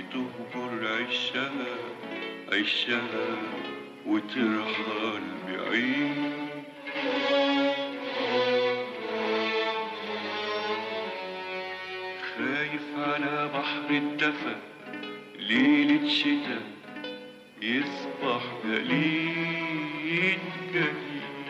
تهجر عشها عشها وترحل بعيد خايف على بحر الدفا ليلة شتا يصبح جليد جليد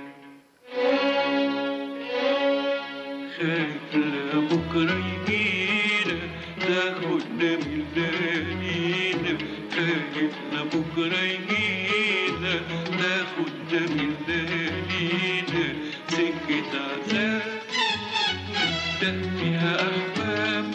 خايف لبكرة يجينا تاخدنا من ليالينا خايف لبكرة يجينا تاخدنا من ليالينا سكة عذاب ده فيها أحباب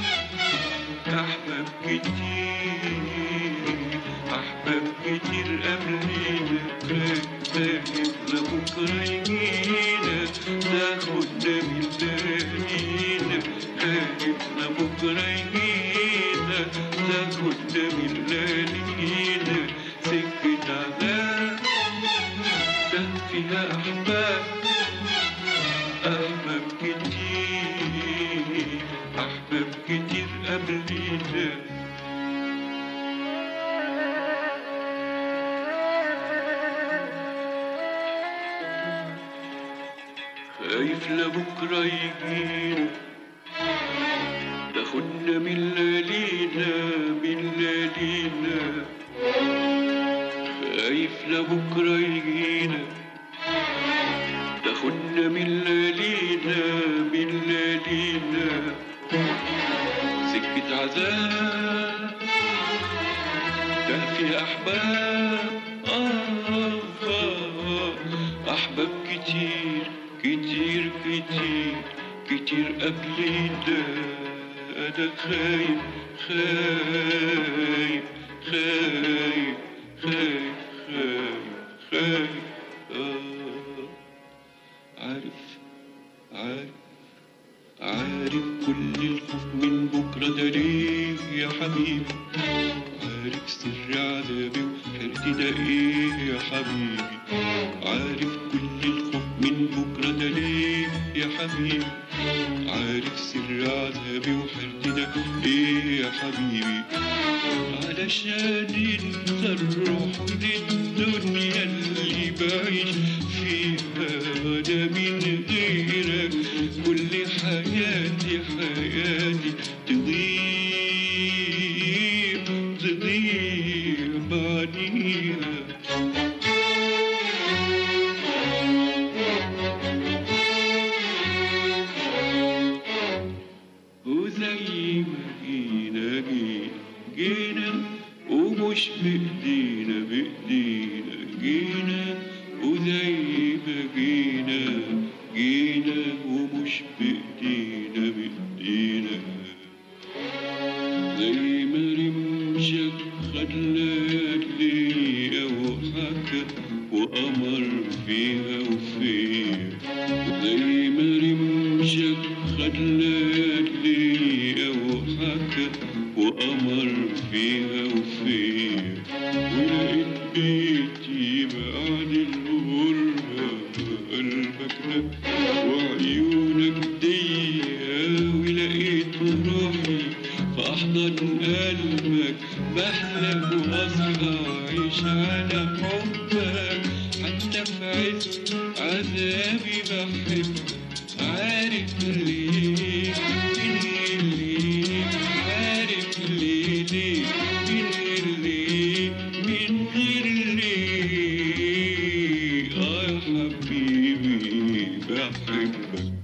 أحباب كتير أحباب كتير قبلينا خايف لبكرة يجينا تاخدنا من ليالينا خايف لبكرة يجينا تاخدنا من ليالينا سكة عذاب ده فيها أحباب أحباب كتير أحباب كتير قبلينا خايف لبكرة يجينا تاخدنا من ليالينا من ليالينا خايف لبكرة يجينا تاخدنا من ليالينا من ليالينا سكة عذاب ده فيها أحباب آه آه أحباب كتير كتير كتير كتير قبلنا أنا خايف خايف خايف خايف خايف خايف آه عارف عارف عارف كل الخوف من بكرة ده ليه يا حبيبي عارف سر عذابي وحيرتي ده ايه يا حبيبي عارف كل الخوف من بكرة ده ليه يا حبيبي عارف سر عذابي وحيرتي ده ايه يا حبيبي علشان انت الروح للدنيا اللي بعيش فيها وانا من غيرك كل حياتي حياتي تضيع تضيع بعديها وزي ما جينا جينا جينا ومش بإيدينا بإيدينا جينا وزي ما جينا جينا ومش بإيدينا بإيدينا زي ما رمشك خد ليالي وحكى وأمر فيها وفيها زي ما رمشك خد ليالي وحكى وأمر فيها وفيها ولقيت بيتي بعد الغربة قلبك ده وعيونك ضيقة ولقيت روحي في أحضن قلبك بحلم وأصحى وأعيش على حبك حتى في عز عذابي بحبك عارف ليه ليه ليه عارف ليه ليه من غير ليه من غير ليه آه يا حبيبي بحبك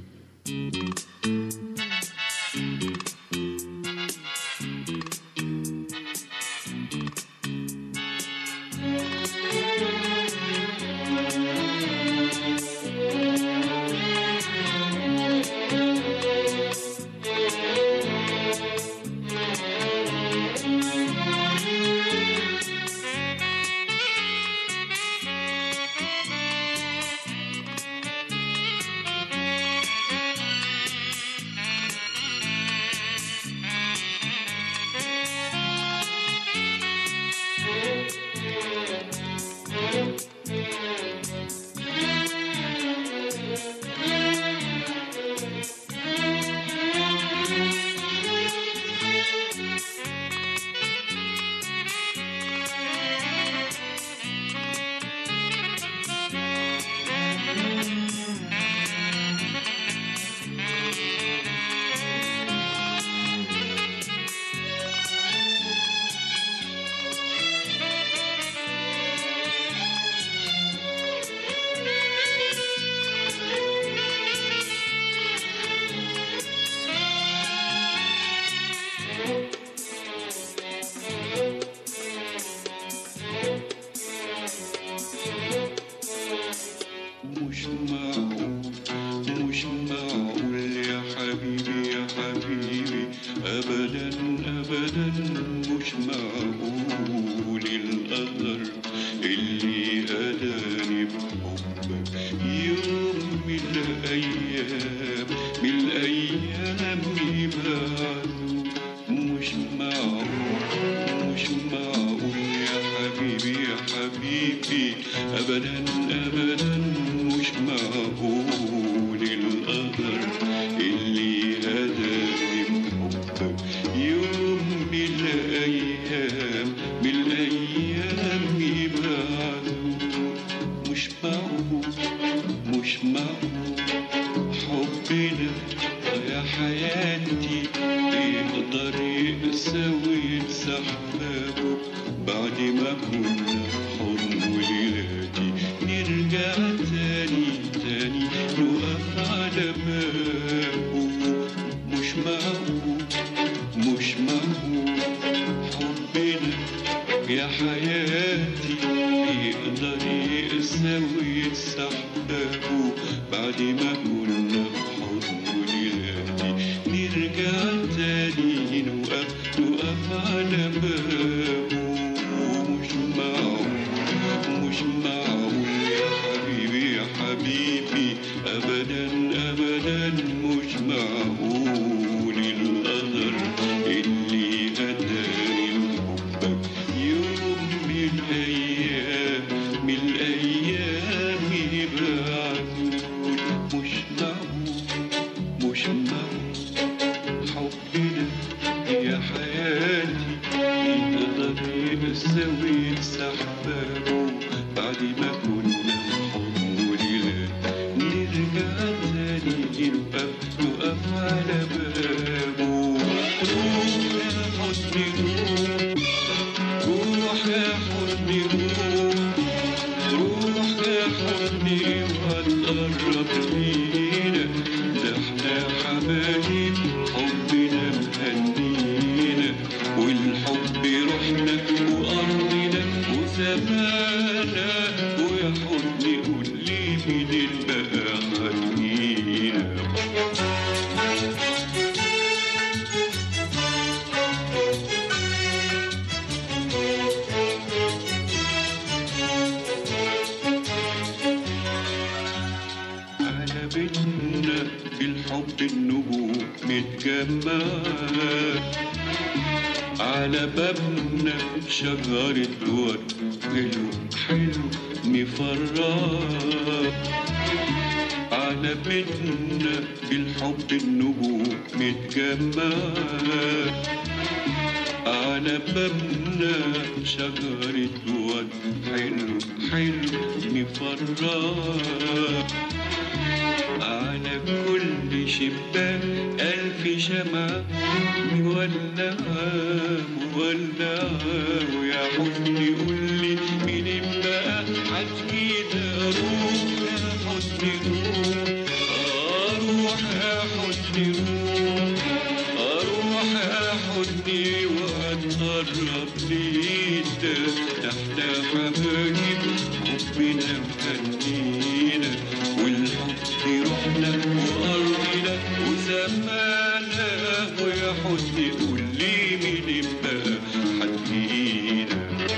مش معقول مش معقول يا حبيبي يا حبيبي ابدا ابدا مش معقول القدر اللي هداني بحبك يوم من الايام من الايام يبعدوا مش معقول مش معقول يا حبيبي يا حبيبي ابدا ابدا مش معقول القدر اللي هداني بحبك يوم من الايام من الايام يبعدوا مش معقول مش معقول حبنا يا حياتي يقدر يساوي سحبابه بعد ما كنا حضن ولادي نرجع تاني تاني نقف على بابه مش معقول مش معقول حبنا يا حياتي يقدر يساوي سحبابه بعد ما كنا حضن ولادي نرجع تاني نوقف نوقف على بابه مش معقول مش معقول يا حبيبي يا حبيبي ابدا ابدا مش معقول القدر اللي هداني لحبك يوم من الايام من الايام يبعدون مش معقول مش معقول حبنا يا حياتي يقدر يساوي سحبابه بعد ما كنا حضن ولاد نرجع تاني نقف نقف على بابه روح يا حزني روح روح يا حزني روح روح يا حزني وهتقرب لينا ده احنا حبايب حبنا مهنينا والحب روحنا وارضنا وزمانا ويا حزني قول لي مين بقى خلينا على بيتنا بالحب النجوم متجمعة على بابنا شجرة ورد حلو حلو مفرح على بيتنا بالحب النجوم متجمعة على بابنا شجرة ورد حلو حلو مفرح على كل شباك ألف شمعة مولعة مولعة ويا حزني قولي مين بقى حكينا روح يا حزني روح آه روح يا حزني روح آه روح يا حزني وهتقرب لينا احنا حبايب حبنا مهنينا والحب روحنا وارضنا وزمانا ويا حزني قول لي مين بقى حكينا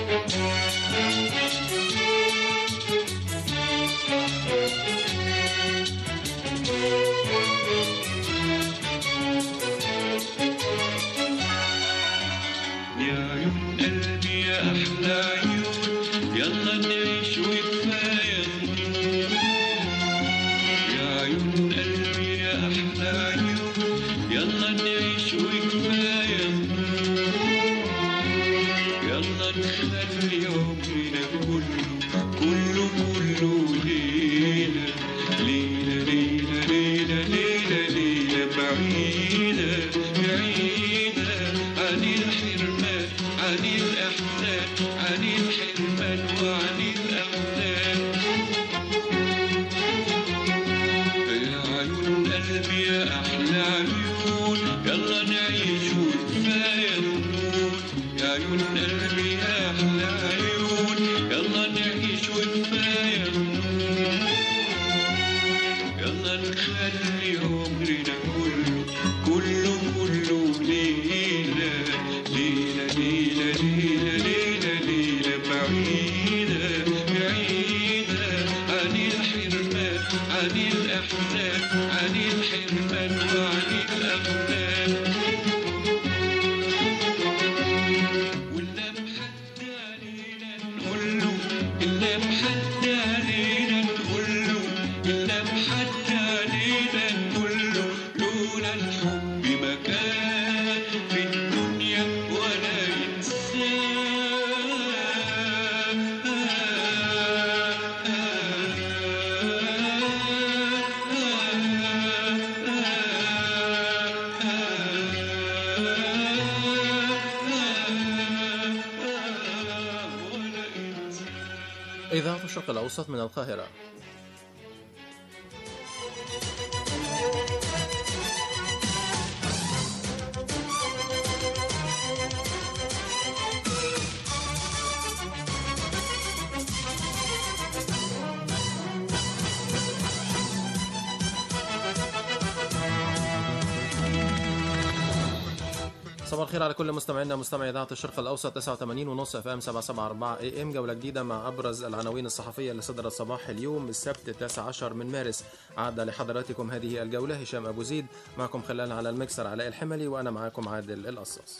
يا عيون قلبي يا احلى عيون يلا نعيش وكفايه ظنون يا عيون قلبي يا احلى عيون يلا نعيش وكفايه ظنون يلا نخلي عمرنا كله كله كله ليلة ليلة ليلة ليلة ليلة ليلة بعيدة بعيدة عن الحرمان عن الأحزان عن الحرمان وعن الأحزان يا عيون قلبي يا أحلى عيون يلا نعيش وكفاية إذاعة الشرق الأوسط من القاهرة صباح الخير على كل مستمعينا مستمعي اذاعه الشرق الاوسط 89 ونص اف ام 774 اي ام جوله جديده مع ابرز العناوين الصحفيه اللي صدرت صباح اليوم السبت 19 من مارس عاد لحضراتكم هذه الجوله هشام ابو زيد معكم خلال على المكسر علاء الحملي وانا معاكم عادل القصاص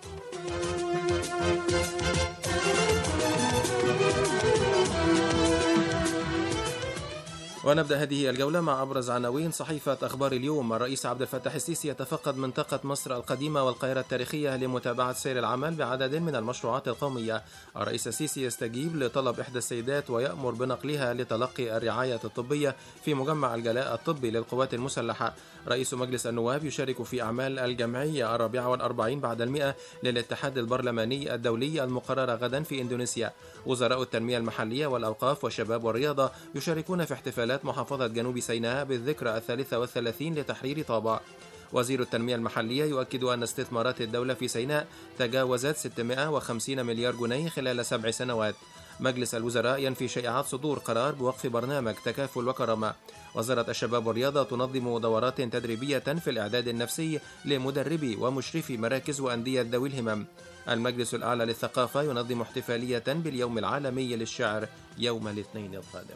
ونبدا هذه الجوله مع ابرز عناوين صحيفه اخبار اليوم الرئيس عبد الفتاح السيسي يتفقد منطقه مصر القديمه والقاهره التاريخيه لمتابعه سير العمل بعدد من المشروعات القوميه الرئيس السيسي يستجيب لطلب احدى السيدات ويامر بنقلها لتلقي الرعايه الطبيه في مجمع الجلاء الطبي للقوات المسلحه رئيس مجلس النواب يشارك في اعمال الجمعيه الرابعه والاربعين بعد المئه للاتحاد البرلماني الدولي المقرره غدا في اندونيسيا وزراء التنميه المحليه والاوقاف والشباب والرياضه يشاركون في احتفالات محافظة جنوب سيناء بالذكرى الثالثة والثلاثين لتحرير طابا وزير التنمية المحلية يؤكد أن استثمارات الدولة في سيناء تجاوزت 650 مليار جنيه خلال سبع سنوات مجلس الوزراء ينفي شائعات صدور قرار بوقف برنامج تكافل وكرامة وزارة الشباب والرياضة تنظم دورات تدريبية في الإعداد النفسي لمدربي ومشرفي مراكز وأندية ذوي الهمم المجلس الأعلى للثقافة ينظم احتفالية باليوم العالمي للشعر يوم الاثنين القادم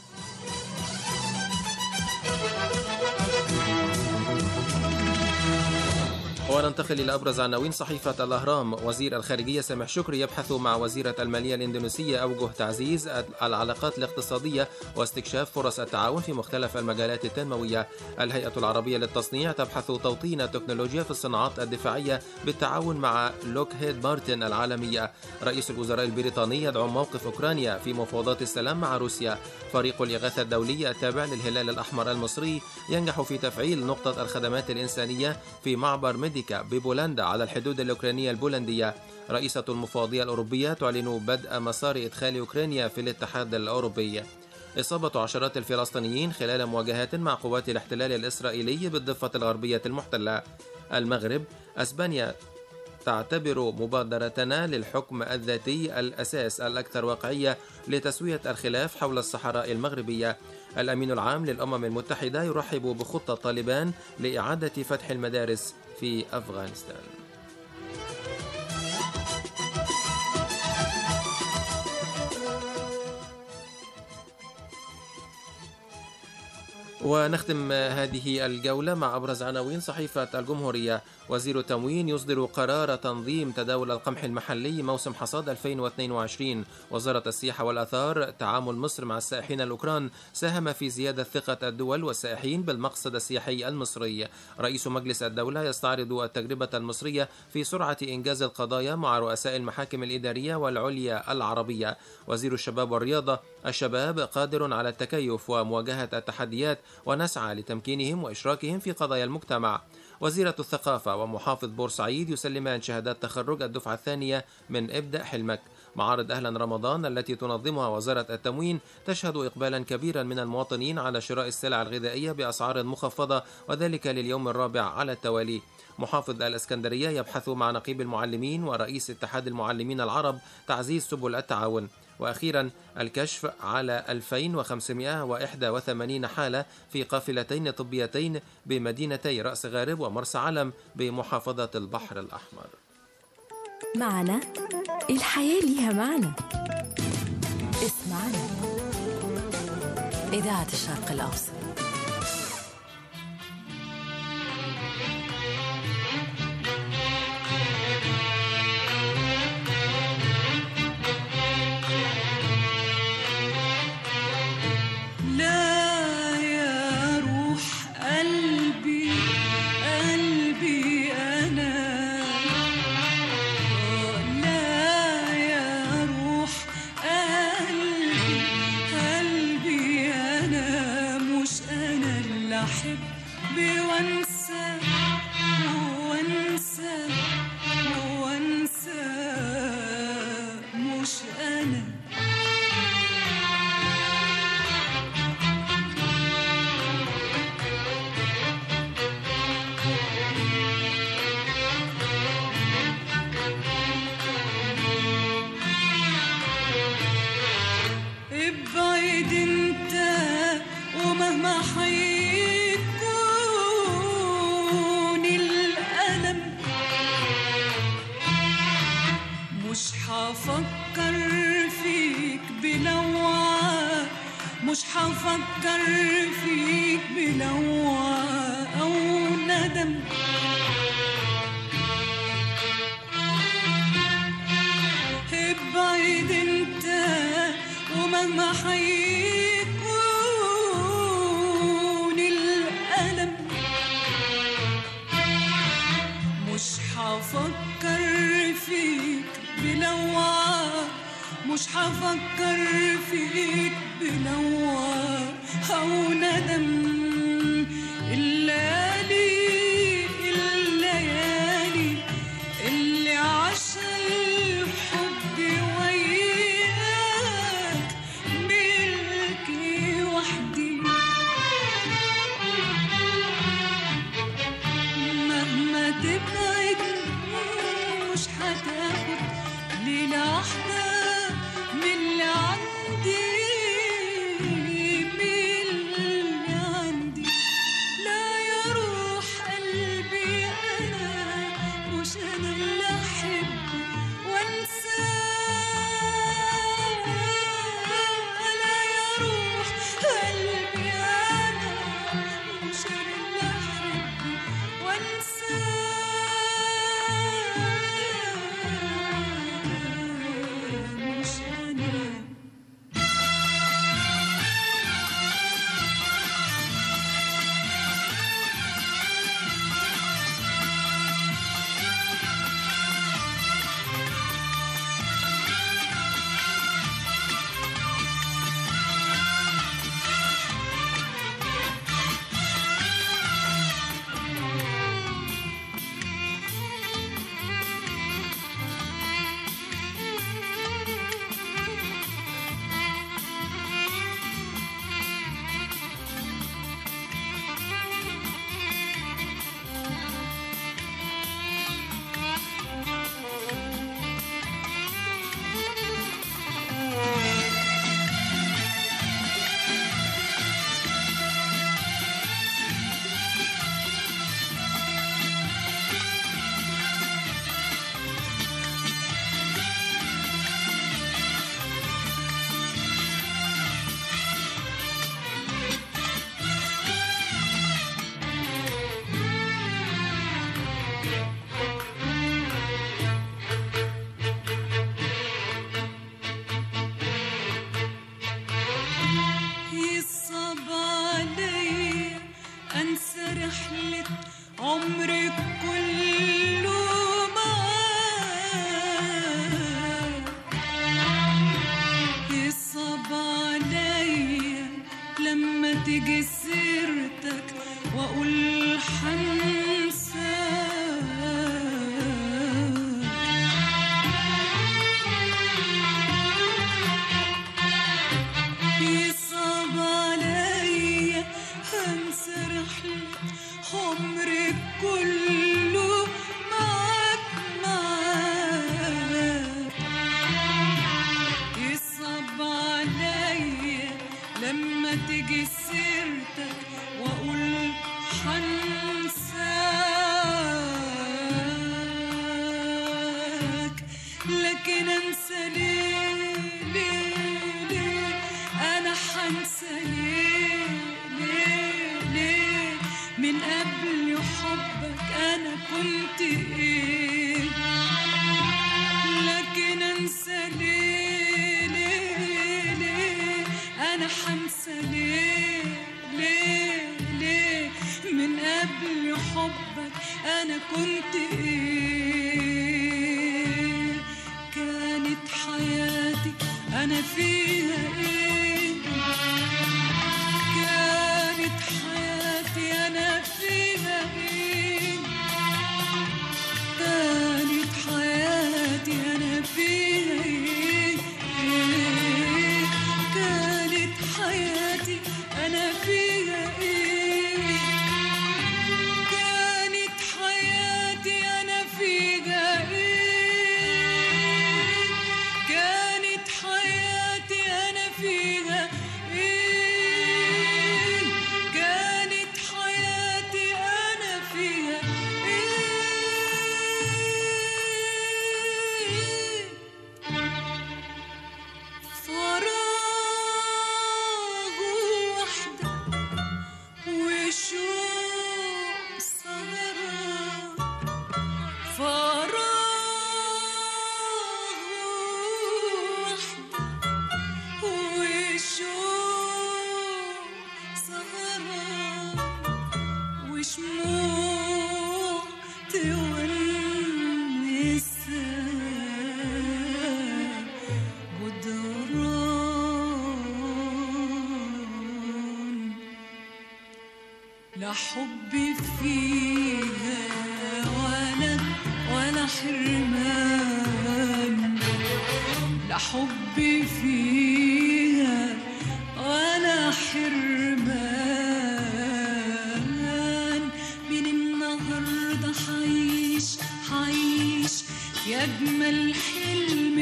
وننتقل إلى أبرز عناوين صحيفة الأهرام وزير الخارجية سامح شكري يبحث مع وزيرة المالية الإندونيسية أوجه تعزيز العلاقات الاقتصادية واستكشاف فرص التعاون في مختلف المجالات التنموية الهيئة العربية للتصنيع تبحث توطين تكنولوجيا في الصناعات الدفاعية بالتعاون مع لوك هيد مارتن العالمية رئيس الوزراء البريطاني يدعم موقف أوكرانيا في مفاوضات السلام مع روسيا فريق الإغاثة الدولي التابع للهلال الأحمر المصري ينجح في تفعيل نقطة الخدمات الإنسانية في معبر ميديكا ببولندا على الحدود الأوكرانية البولندية رئيسة المفوضية الأوروبية تعلن بدء مسار إدخال أوكرانيا في الاتحاد الأوروبي إصابة عشرات الفلسطينيين خلال مواجهات مع قوات الاحتلال الإسرائيلي بالضفة الغربية المحتلة المغرب أسبانيا تعتبر مبادرتنا للحكم الذاتي الأساس الأكثر واقعية لتسوية الخلاف حول الصحراء المغربية الأمين العام للأمم المتحدة يرحب بخطة طالبان لإعادة فتح المدارس في أفغانستان ونختم هذه الجولة مع أبرز عناوين صحيفة الجمهورية وزير التموين يصدر قرار تنظيم تداول القمح المحلي موسم حصاد 2022 وزارة السياحة والأثار تعامل مصر مع السائحين الأوكران ساهم في زيادة ثقة الدول والسائحين بالمقصد السياحي المصري رئيس مجلس الدولة يستعرض التجربة المصرية في سرعة إنجاز القضايا مع رؤساء المحاكم الإدارية والعليا العربية وزير الشباب والرياضة الشباب قادر على التكيف ومواجهة التحديات ونسعى لتمكينهم وإشراكهم في قضايا المجتمع وزيرة الثقافة ومحافظ بورسعيد يسلمان شهادات تخرج الدفعة الثانية من ابدأ حلمك معارض أهلا رمضان التي تنظمها وزارة التموين تشهد إقبالا كبيرا من المواطنين على شراء السلع الغذائية بأسعار مخفضة وذلك لليوم الرابع على التوالي محافظ الإسكندرية يبحث مع نقيب المعلمين ورئيس اتحاد المعلمين العرب تعزيز سبل التعاون وأخيرا الكشف على 2581 حالة في قافلتين طبيتين بمدينتي رأس غارب ومرسى علم بمحافظة البحر الأحمر معنا الحياة ليها معنى اسمعنا إذاعة الشرق الأوسط لا يا روح قلبي قلبي أنا لا يا روح قلبي قلبي أنا مش هفكر فيك بلوعة مش هفكر فيك بلوعة أو ندم ابعد انت ومهما حيكون الألم مش هفكر فيك بلوعة مش هفكر فيك بلوعة أو ندم الليالي الليالي اللي عاشها الحب وياك ملكي وحدي مهما تبعد مش هتاخد ليلة واحدة من اللي عندي من اللي عندي لا يا روح قلبي أنا مش أنا اللي أحب وأنساك لا يا روح قلبي أنا مش أنا اللي أحب وأنساك مش أنا يصعب عليا انسى رحلة عمري كله معاك يصعب عليا لما تيجي سيرتك واقول حنساك يصعب عليا انسى رحلة عمري كله معاك معاك يصعب عليا لما تيجي سيرتك واقول حنساك لكن انسى ليه ليه ليه انا حنسى ليه ليه ليه من قبل حبك انا كنت ايه لكن انسى ليه ليه ليه انا حنسى ليه ليه ليه من قبل حبك انا كنت ايه كانت حياتي انا فيها ايه كانت حياتي انا فيها ايه كانت حياتي أنا فيها إيه إيه كانت حياتي أنا فيها إيه كانت حياتي أنا فيها إيه كانت حياتي حب فيها ولا ولا حرمان لا حب فيها ولا حرمان من النهارده حعيش حعيش في أجمل حلم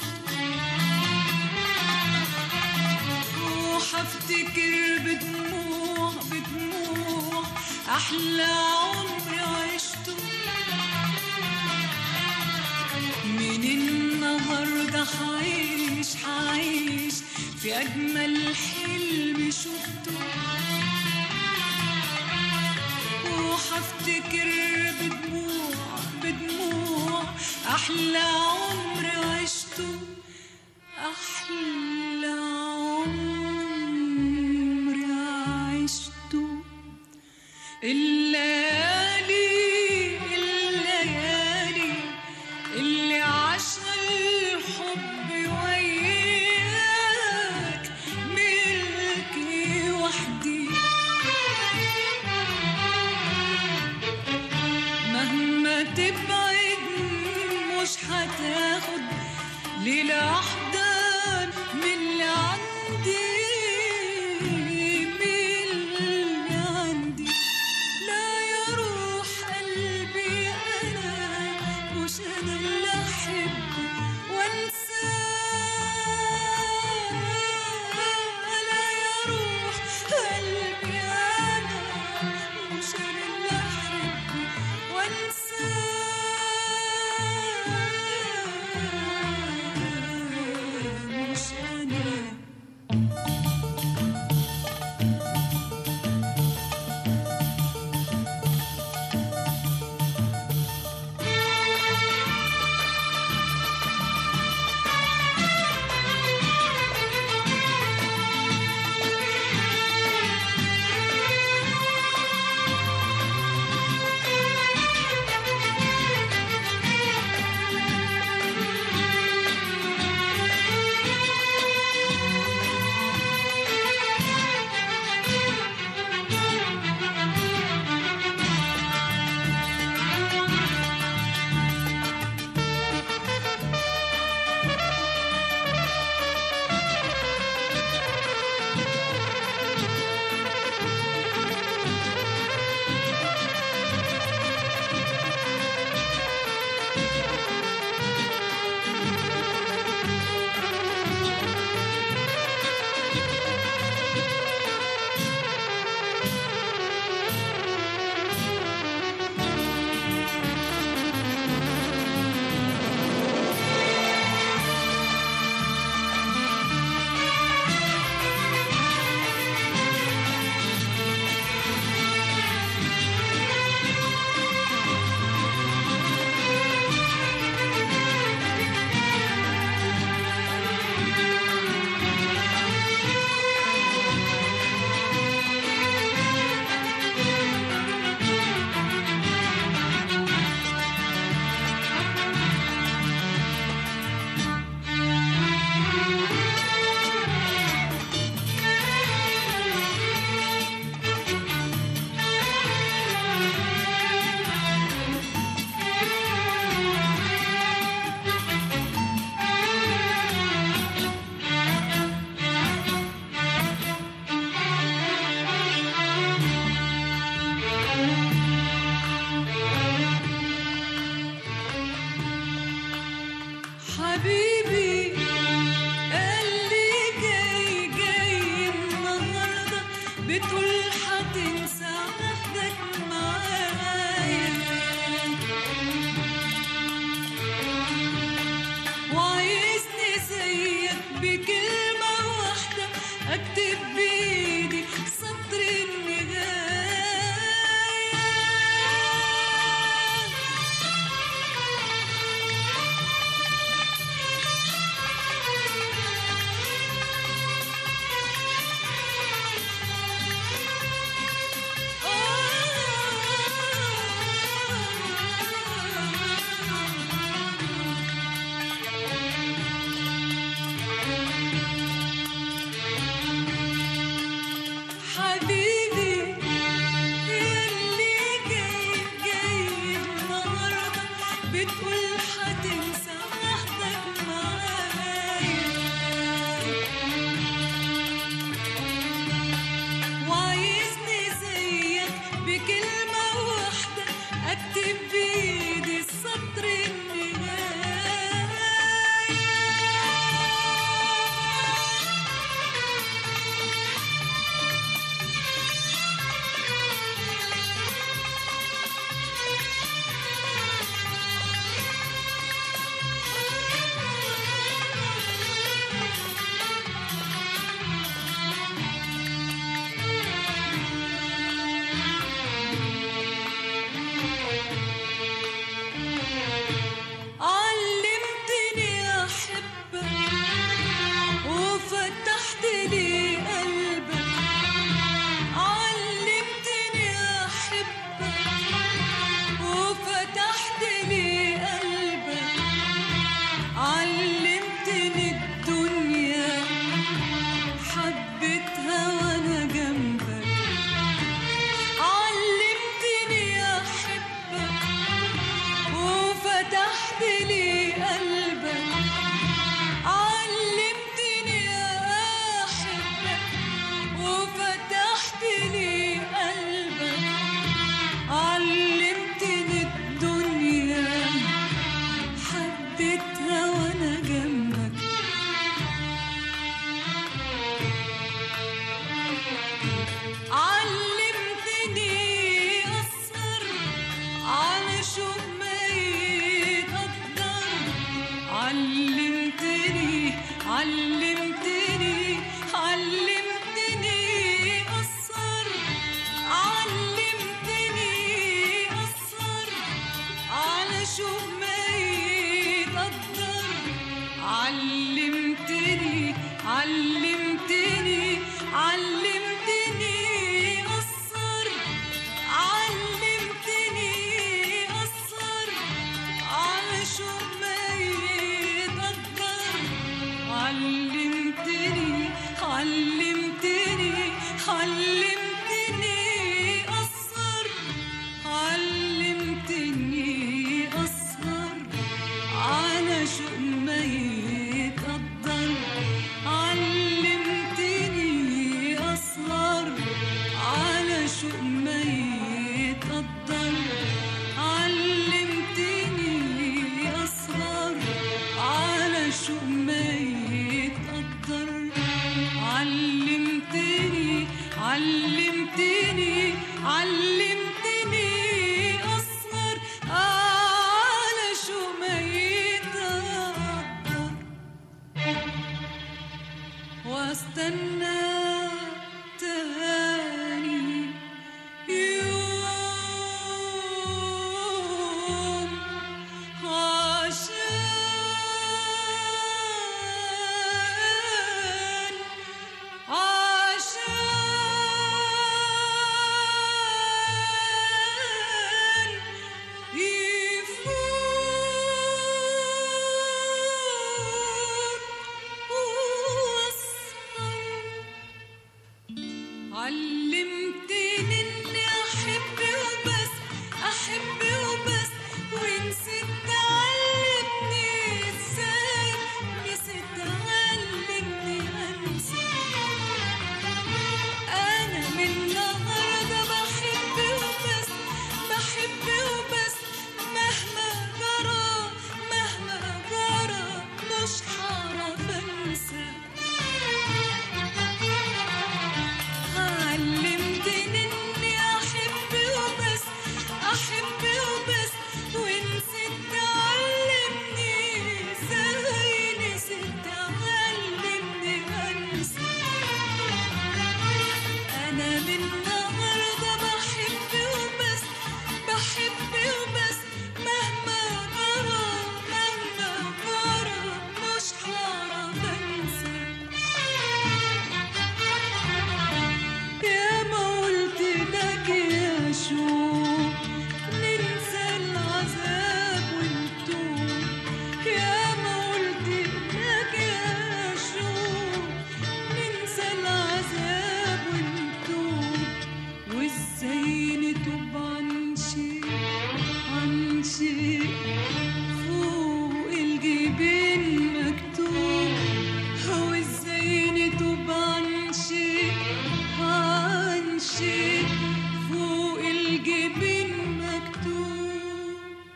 وحفتكر بدموع بدموع أحلى عمر عشته من النهاردة حعيش حعيش في أجمل حلم شفته وحفتكر بدموع بدموع أحلى عمر عشته أحلى عمر عشته الليالي الليالي اللي عاشها الحب وياك ملكي وحدي مهما تبعد مش هتاخد ليلة واحدة من اللي عندي من اللي عندي لا يا روح قلبي أنا مش أنا اللي أحب وأنساه لا يا روح قلبي أنا مش أنا اللي أحب وأنساه مش أنا حبيبي قال لي جاي جاي النهارده بتقول هتنسى عهدك معايا وعايزني زيك بكلمة واحدة أكتب بإيدي سطر النهاية اديتها وانا جنبك علمتني أسهر على شوق ما يتقدر علمتني علمتني علمتني أسهر علمتني أسهر على شوق ما يتقدر علمتني علمتني علمتني أسهر علمتني أسهر على شوق ما يتقدر علمتني علمتني علمتني أسهر علمتني أسهر على شوق ما يتقدر علمتني أسهر على شوق ما يتقدر علمتني أسهر على شوق ما يتقدر علمتني علمتني علمتني أسهر على شوق ما يتقدر واستنى تاني يوم عشان عشان يفوت واسهر علمتني اني احب وبس احب وبس ونسيت تعلمني ازاي نسيت تعلمني انسى انا من النهارده بحب وبس بحب وبس مهما جرى مهما جرى مش هعرف انسى علمتني اني احب وبس احب وبس ونسيت تعلمني ازاي نسيت تعلمني انسى انا من النهارده بحب وبس بحب وبس مهما جرى مهما جرى مش هعرف انسى يا ما قلت لك يا شوق ننسى العذاب ونتوب يا ما قلت لك يا شوق ننسى العذاب ونتوب وازاي نتوب عن شيء عن شيء فوق الجبين مكتوب هو ازاي نتوب عن شيء عن شيء فوق الجبين مكتوب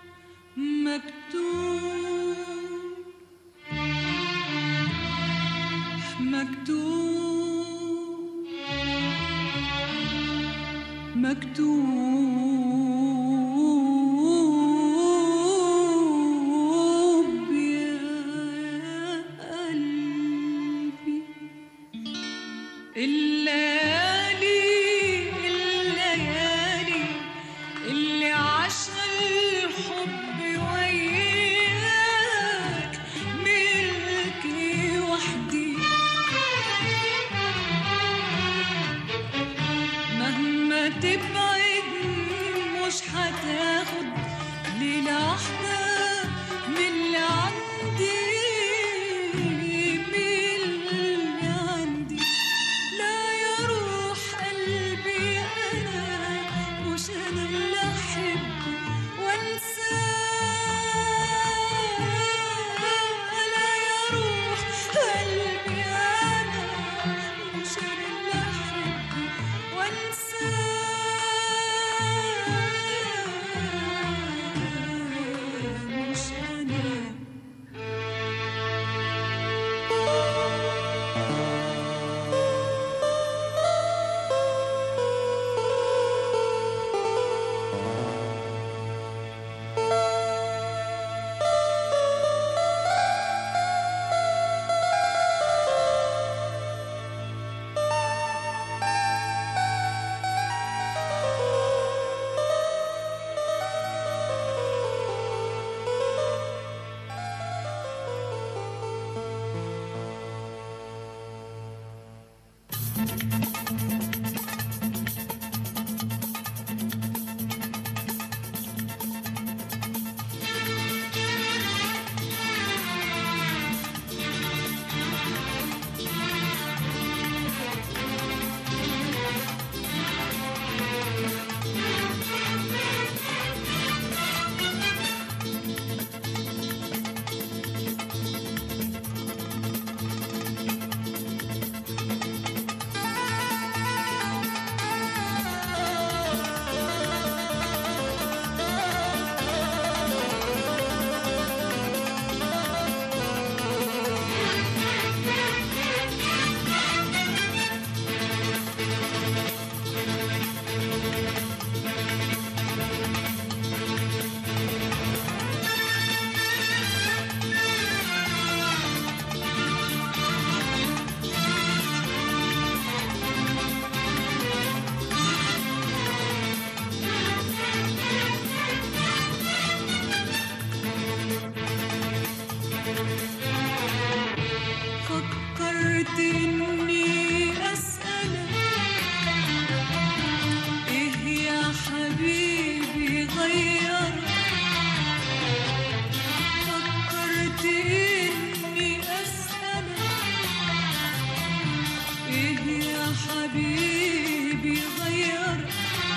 مكتوب مكتوب مكتوب يا قلبي الليالي الليالي اللي عاشها الحب وياك ملكي وحدي مهما تبعد فكرت إني أسألك إيه يا حبيبي غيرك فكرت إني أسألك إيه يا حبيبي غيرك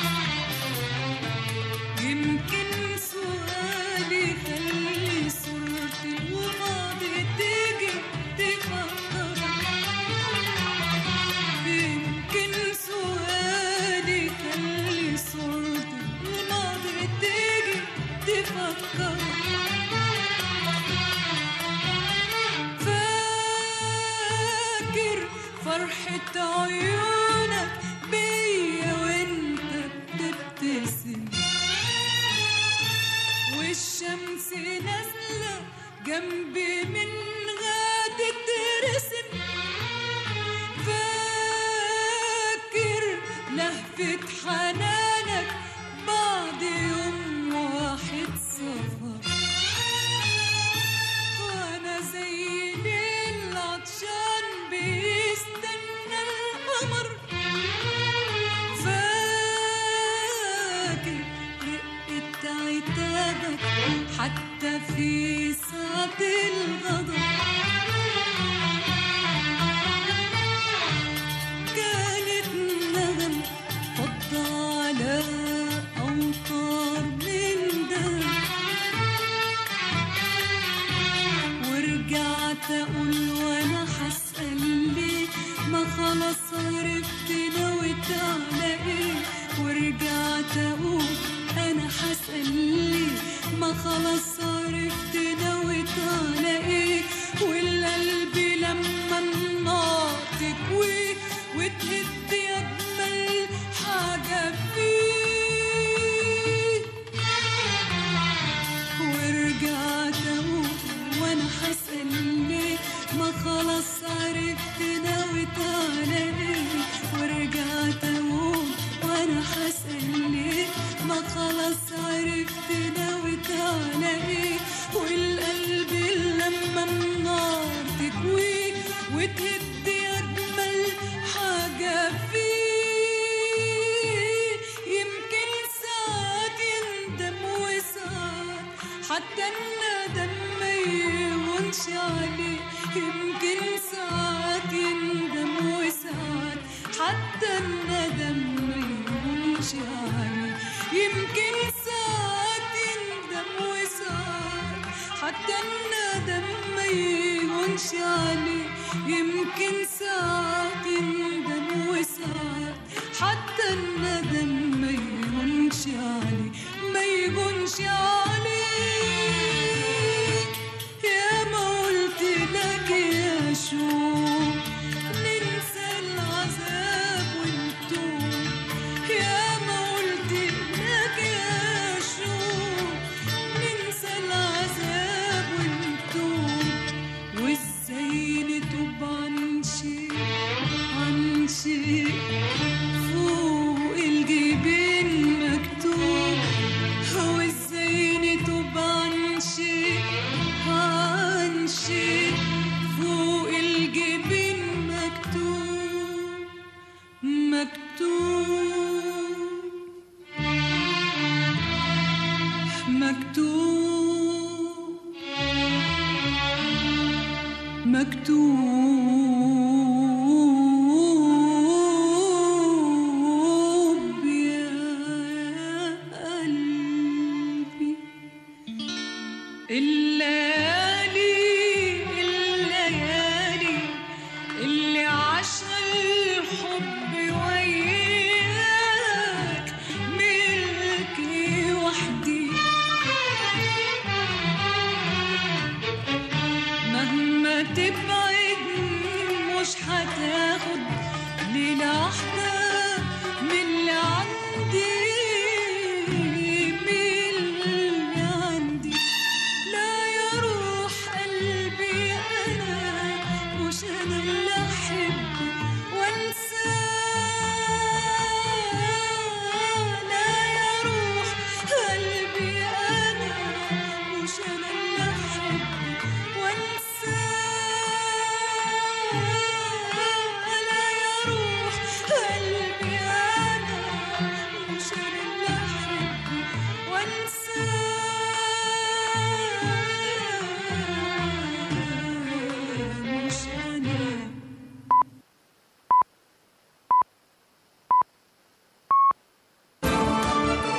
يمكن سؤالي خلي صورة الماضي تيجي تفكرك يمكن سؤالي خلي صورة الماضي تيجي تفكرك فاكر فرحة عيونك بيا وانت بتبتسم والشمس نازلة جنبي من غادة ترسم فاكر لهفة حنانك بعد يوم واحد سفر وانا زي ليل عطشان بيستنى القمر فاكر رقة عتابك حتى في ساعة الغضب كانت نغم فض على أوتار من دم ورجعت اقول وانا هسأل ليه ما خلاص عرفت نويت على ايه ورجعت اقول انا هسأل ليه ما خلاص عرفت نويت على ايه والقلب لما النار تكوي وتهد اجمل حاجة فيه ورجعت اقول وانا هسأل ليه ما خلاص عرفت نويت على ايه ورجعت اقول وانا هسأل ليه ما خلاص عرفت نويت على ايه والقلب لما النار تكوي وتهد اجمل حاجة فيه يمكن ساعات يندم وساعات حتى الندم ما يهونش عليه يمكن ساعات يندم وساعات حتى الندم ما يهونش عليه يمكن ساعات يندم وساعات حتى الندم ما يهونش عليه يمكن ساعات يندم وساعات حتى الندم ما يهونش عليه ما يهونش عليه يا ما قلت لك يا شو ننسى العذاب ونتوب يا ما قلت لك يا شو ننسى العذاب ونتوب وازاي نتوب عن شيء عن شيء فوق الجبين مكتوب هو ازاي نتوب عن شيء عن شيء فوق الجبين مكتوب مكتوب مكتوب مكتوب يا قلبي الليالي الليالي اللي عاشها الحب وياك ملكي وحدي مهما تبعدني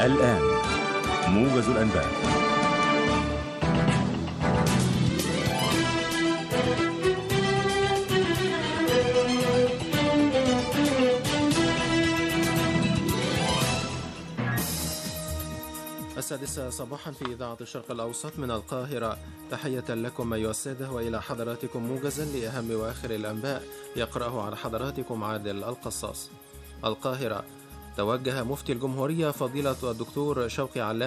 الآن موجز الأنباء السادسة صباحا في إذاعة الشرق الأوسط من القاهرة تحية لكم أيها السادة وإلى حضراتكم موجزا لأهم وآخر الأنباء يقرأه على حضراتكم عادل القصاص القاهرة توجه مفتي الجمهورية فضيلة الدكتور شوقي علام